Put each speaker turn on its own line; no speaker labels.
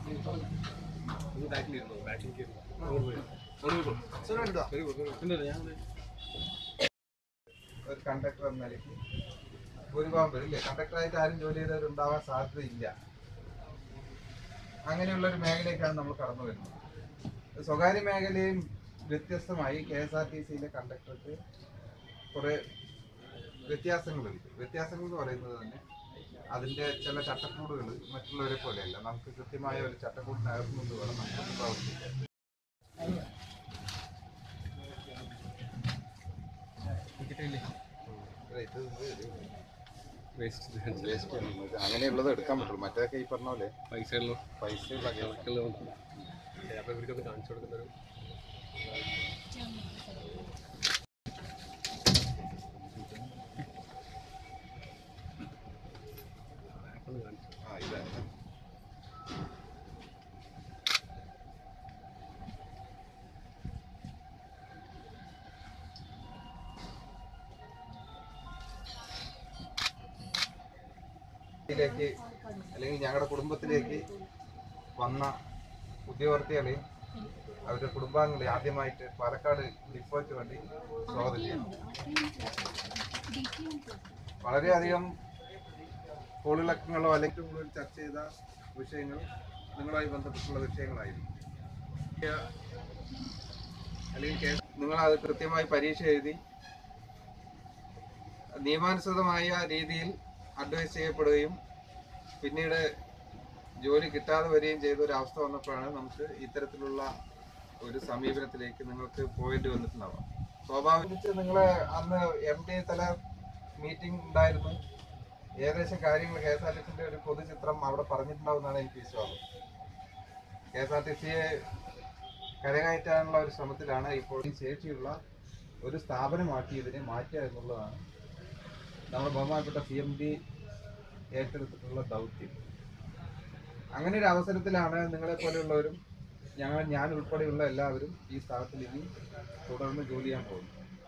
ഒരു കണ്ടക്ടർ എന്ന നിലയ്ക്ക് ഭൂരിഭാഗം പേര് ഇല്ലേ കണ്ടക്ടറായിട്ട് ആരും ജോലി ചെയ്തവരുണ്ടാവാൻ സാധ്യതയില്ല അങ്ങനെയുള്ള ഒരു മേഖലയ്ക്കാണ് നമ്മൾ കടന്നു വരുന്നത് സ്വകാര്യ മേഖലയും വ്യത്യസ്തമായി കെ എസ് ആർ ടി സിയിലെ കണ്ടക്ടർക്ക് കുറെ വ്യത്യാസങ്ങളുണ്ട് വ്യത്യാസങ്ങൾ എന്ന് പറയുന്നത് തന്നെ അതിന്റെ ചില ചട്ടക്കൂടുകൾ മറ്റുള്ളവരെ പോലെയല്ല നമുക്ക് കൃത്യമായ ഒരു ചട്ടക്കൂടിനകത്തുനിന്ന് വേണം നമുക്ക് പ്രവർത്തിക്കാൻ ഇത് വേസ്റ്റ് വേസ്റ്റ് അങ്ങനെയുള്ളത് എടുക്കാൻ പറ്റുള്ളൂ മറ്റേതൊക്കെ ഈ പറഞ്ഞ പോലെ
പൈസകളിലോ
പൈസയുള്ള കേസ്
അപ്പൊ ഇവർക്കൊന്ന് കാണിച്ചു കൊടുക്കുന്നൊരു ഒന്ന് കാണിച്ചു
ആ ഇതാണ് ിലേക്ക് അല്ലെങ്കിൽ ഞങ്ങളുടെ കുടുംബത്തിലേക്ക് വന്ന ഉദ്യോഗാർത്ഥികളെയും അവരുടെ കുടുംബാംഗങ്ങളെ ആദ്യമായിട്ട് പാലക്കാട് ഡിപ്പോയ്ക്ക് വേണ്ടി സ്വാഗതം ചെയ്യാം വളരെയധികം കോളിളക്കങ്ങളോ അല്ലെങ്കിൽ കൂടുതൽ ചർച്ച ചെയ്ത വിഷയങ്ങൾ നിങ്ങളുമായി ബന്ധപ്പെട്ടുള്ള വിഷയങ്ങളായിരുന്നു അല്ലെങ്കിൽ കേ- നിങ്ങൾ അത് കൃത്യമായി പരീക്ഷ എഴുതി നിയമാനുസൃതമായ രീതിയിൽ അഡ്വൈസ് ചെയ്യപ്പെടുകയും പിന്നീട് ജോലി കിട്ടാതെ വരികയും ചെയ്ത ഒരു അവസ്ഥ വന്നപ്പോഴാണ് നമുക്ക് ഇത്തരത്തിലുള്ള ഒരു സമീപനത്തിലേക്ക് നിങ്ങൾക്ക് പോയിന്റ് വന്നിട്ടുണ്ടാവാം സ്വാഭാവിക നിങ്ങൾ അന്ന് എം ഡി തല മീറ്റിംഗ് ഉണ്ടായിരുന്നു ഏകദേശം കാര്യങ്ങൾ കെ എസ് ആർ ടി സിന്റെ ഒരു പൊതുചിത്രം അവിടെ പറഞ്ഞിട്ടുണ്ടാവുമെന്നാണ് എനിക്ക് വിശ്വാസം കെ എസ് ആർ ടി സിയെ കരകയറ്റാനുള്ള ഒരു ശ്രമത്തിലാണ് ഇപ്പോൾ ഈ ശേഷിയുള്ള ഒരു സ്ഥാപനമാക്കി ഇതിനെ മാറ്റുക എന്നുള്ളതാണ് നമ്മുടെ ബഹുമാനപ്പെട്ട സി എം ഡി ഏറ്റെടുത്തിട്ടുള്ള ദൗത്യം അങ്ങനെ ഒരു അവസരത്തിലാണ് നിങ്ങളെ പോലെയുള്ളവരും ഞങ്ങൾ ഞാൻ ഉൾപ്പെടെയുള്ള എല്ലാവരും ഈ സ്ഥാപനത്തിൽ ഇനി തുടർന്ന് ജോലി ചെയ്യാൻ പോകുന്നത്